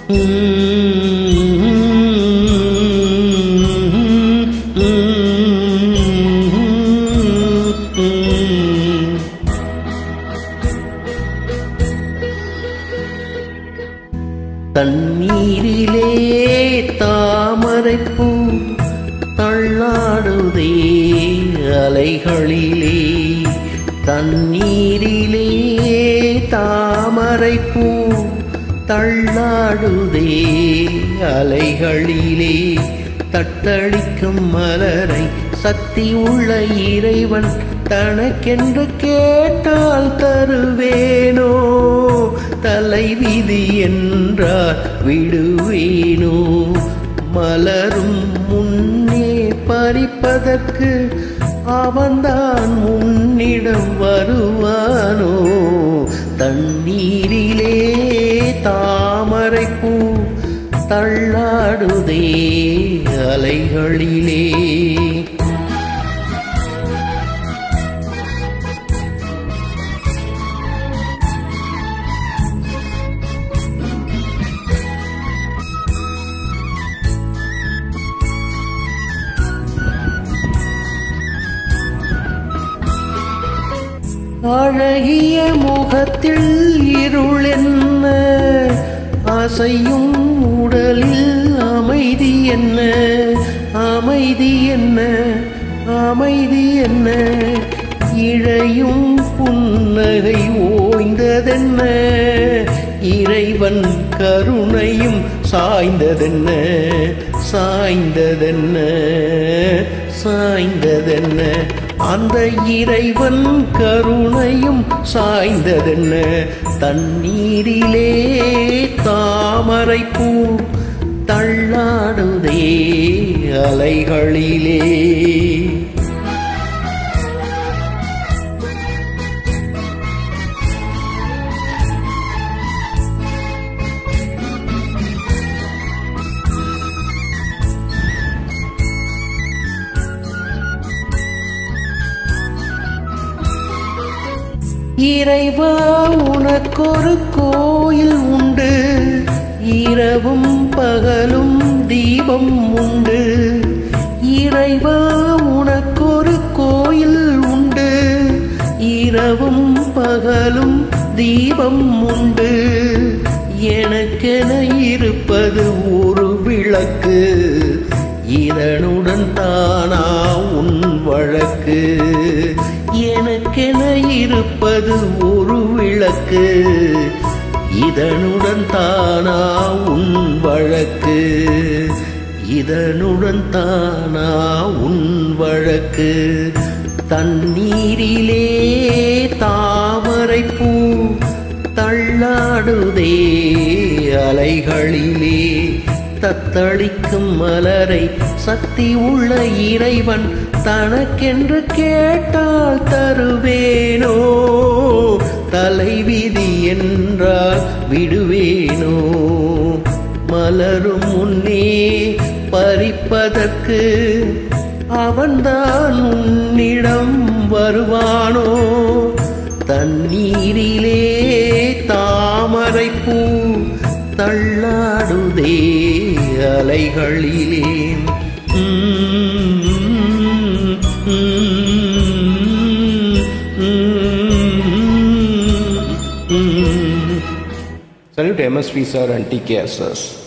தண்ணீரிலே தாமரைப்பூ தள்ளாடுதே அலைகளிலே தண்ணீரிலே தாமரைப்பூ தள்ளாடுதே அலைகளிலே தத்தளிக்கும் மலரை சக்தி உள்ள இறைவன் தனக்கென்று கேட்டால் தருவேனோ தலைவிதி என்றால் விடுவேனோ மலரும் முன்னே பறிப்பதற்கு அவன்தான் முன்னிடம் வருவானோ தண்ணீரிலே தாமரைப்பூ தள்ளாடுதே அலைகளிலே அழகிய முகத்தில் இருள் என்ன அசையும் உடலில் அமைதி என்ன அமைதி என்ன அமைதி என்ன இழையும் புன்னகை ஓய்ந்ததென்ன இறைவன் கருணையும் சாய்ந்ததென்ன சாய்ந்ததென்ன சாய்ந்ததென்ன அந்த இறைவன் கருணையும் சாய்ந்ததென்ன தண்ணீரிலே தாமரை பூ தள்ளாடுதே அலைகளிலே இறைவா உனக்கொரு கோயில் உண்டு இரவும் பகலும் தீபம் உண்டு இறைவா உனக்கொரு கோயில் உண்டு இரவும் பகலும் தீபம் உண்டு எனக்கென இருப்பது ஒரு விளக்கு இதனுடன் தானா உன் வழக்கு எனக்கென இருப்பது ஒரு விளக்கு இதனுடன் தானா உன் வழக்கு இதனுடன் தானா உன் வழக்கு தண்ணீரிலே தாமரை பூ தள்ளாடுதே அலைகளிலே தத்தளிக்கும் மலரை சக்தி உள்ள இறைவன் தனக்கென்று கேட்டால் தருவேனோ தலைவிதி என்றால் விடுவேனோ மலரும் முன்னே பறிப்பதற்கு அவன்தான் உன்னிடம் வருவானோ தண்ணீரிலே தாமரை பூ தள்ளாடுதே அலைகளிலே Salute MSV sir and TKSS.